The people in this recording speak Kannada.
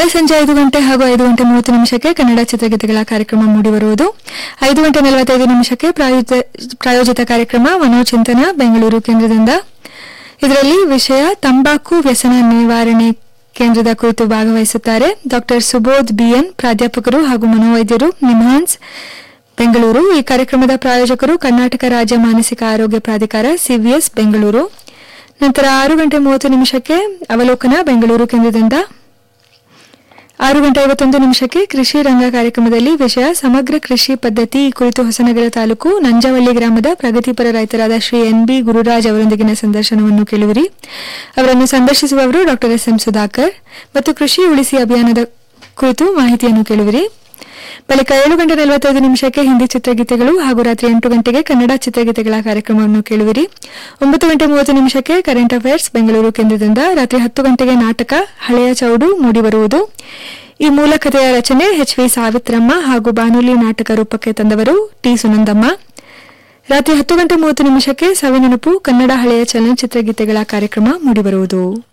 ನಾಳೆ ಸಂಜೆ ಐದು ಗಂಟೆ ಹಾಗೂ ಐದು ಗಂಟೆ ಮೂವತ್ತು ನಿಮಿಷಕ್ಕೆ ಕನ್ನಡ ಚಿತ್ರಗೀತೆಗಳ ಕಾರ್ಯಕ್ರಮ ಮೂಡಿಬರುವುದು ಐದು ಗಂಟೆ ನಲವತ್ತೈದು ನಿಮಿಷಕ್ಕೆ ಪ್ರಾಯೋಜಿತ ಪ್ರಾಯೋಜಿತ ಕಾರ್ಯಕ್ರಮ ಮನೋಚಿಂತನ ಬೆಂಗಳೂರು ಕೇಂದ್ರದಿಂದ ಇದರಲ್ಲಿ ವಿಷಯ ತಂಬಾಕು ವ್ಯಸನ ನಿವಾರಣೆ ಕೇಂದ್ರದ ಕುರಿತು ಭಾಗವಹಿಸುತ್ತಾರೆ ಡಾಕ್ಟರ್ ಸುಬೋಧ್ ಬಿಎನ್ ಪ್ರಾಧ್ಯಾಪಕರು ಹಾಗೂ ಮನೋವೈದ್ಯರು ನಿಮ್ಹಾನ್ಸ್ ಬೆಂಗಳೂರು ಈ ಕಾರ್ಯಕ್ರಮದ ಪ್ರಾಯೋಜಕರು ಕರ್ನಾಟಕ ರಾಜ್ಯ ಮಾನಸಿಕ ಆರೋಗ್ಯ ಪ್ರಾಧಿಕಾರ ಸಿವಿಎಸ್ ಬೆಂಗಳೂರು ನಂತರ ಆರು ಗಂಟೆ ಮೂವತ್ತು ನಿಮಿಷಕ್ಕೆ ಅವಲೋಕನ ಬೆಂಗಳೂರು ಕೇಂದ್ರದಿಂದ ಆರು ಗಂಟೆ ಐವತ್ತೊಂದು ನಿಮಿಷಕ್ಕೆ ಕೃಷಿ ರಂಗ ಕಾರ್ಯಕ್ರಮದಲ್ಲಿ ವಿಷಯ ಸಮಗ್ರ ಕೃಷಿ ಪದ್ಧತಿ ಈ ಕುರಿತು ಹೊಸನಗರ ತಾಲೂಕು ನಂಜವಳ್ಳಿ ಗ್ರಾಮದ ಪ್ರಗತಿಪರ ರೈತರಾದ ಶ್ರೀ ಎನ್ ಬಿ ಗುರುರಾಜ್ ಅವರೊಂದಿಗಿನ ಸಂದರ್ಶನವನ್ನು ಕೇಳುವಿರಿ ಅವರನ್ನು ಸಂದರ್ಶಿಸುವವರು ಡಾಕ್ಟರ್ ಎಸ್ ಎಂ ಸುಧಾಕರ್ ಮತ್ತು ಕೃಷಿ ಉಳಿಸಿ ಅಭಿಯಾನದ ಕುರಿತು ಮಾಹಿತಿಯನ್ನು ಕೇಳುವಿರಿ ಬಳಿಕ ಏಳು ಗಂಟೆ ನಲವತ್ತೈದು ನಿಮಿಷಕ್ಕೆ ಹಿಂದಿ ಚಿತ್ರಗೀತೆಗಳು ಹಾಗೂ ರಾತ್ರಿ ಎಂಟು ಗಂಟೆಗೆ ಕನ್ನಡ ಚಿತ್ರಗೀತೆಗಳ ಕಾರ್ಯಕ್ರಮವನ್ನು ಕೇಳುವಿರಿ ಒಂಬತ್ತು ಗಂಟೆ ಮೂವತ್ತು ನಿಮಿಷಕ್ಕೆ ಕರೆಂಟ್ ಅಫೇರ್ಸ್ ಬೆಂಗಳೂರು ಕೇಂದ್ರದಿಂದ ರಾತ್ರಿ ಹತ್ತು ಗಂಟೆಗೆ ನಾಟಕ ಹಳೆಯ ಚೌಡು ಮೂಡಿಬರುವುದು ಈ ಮೂಲ ಕಥೆಯ ರಚನೆ ಎಚ್ ವಿ ಸಾವಿತ್ರಮ್ಮ ಹಾಗೂ ಬಾನುಲಿ ನಾಟಕ ರೂಪಕ್ಕೆ ತಂದವರು ಟಿ ಸುನಂದಮ್ಮ ರಾತ್ರಿ ಹತ್ತು ಗಂಟೆ ಮೂವತ್ತು ನಿಮಿಷಕ್ಕೆ ಸವಿನೆನಪು ಕನ್ನಡ ಹಳೆಯ ಚಲನಚಿತ್ರ ಗೀತೆಗಳ ಕಾರ್ಯಕ್ರಮ ಮೂಡಿಬರುವುದು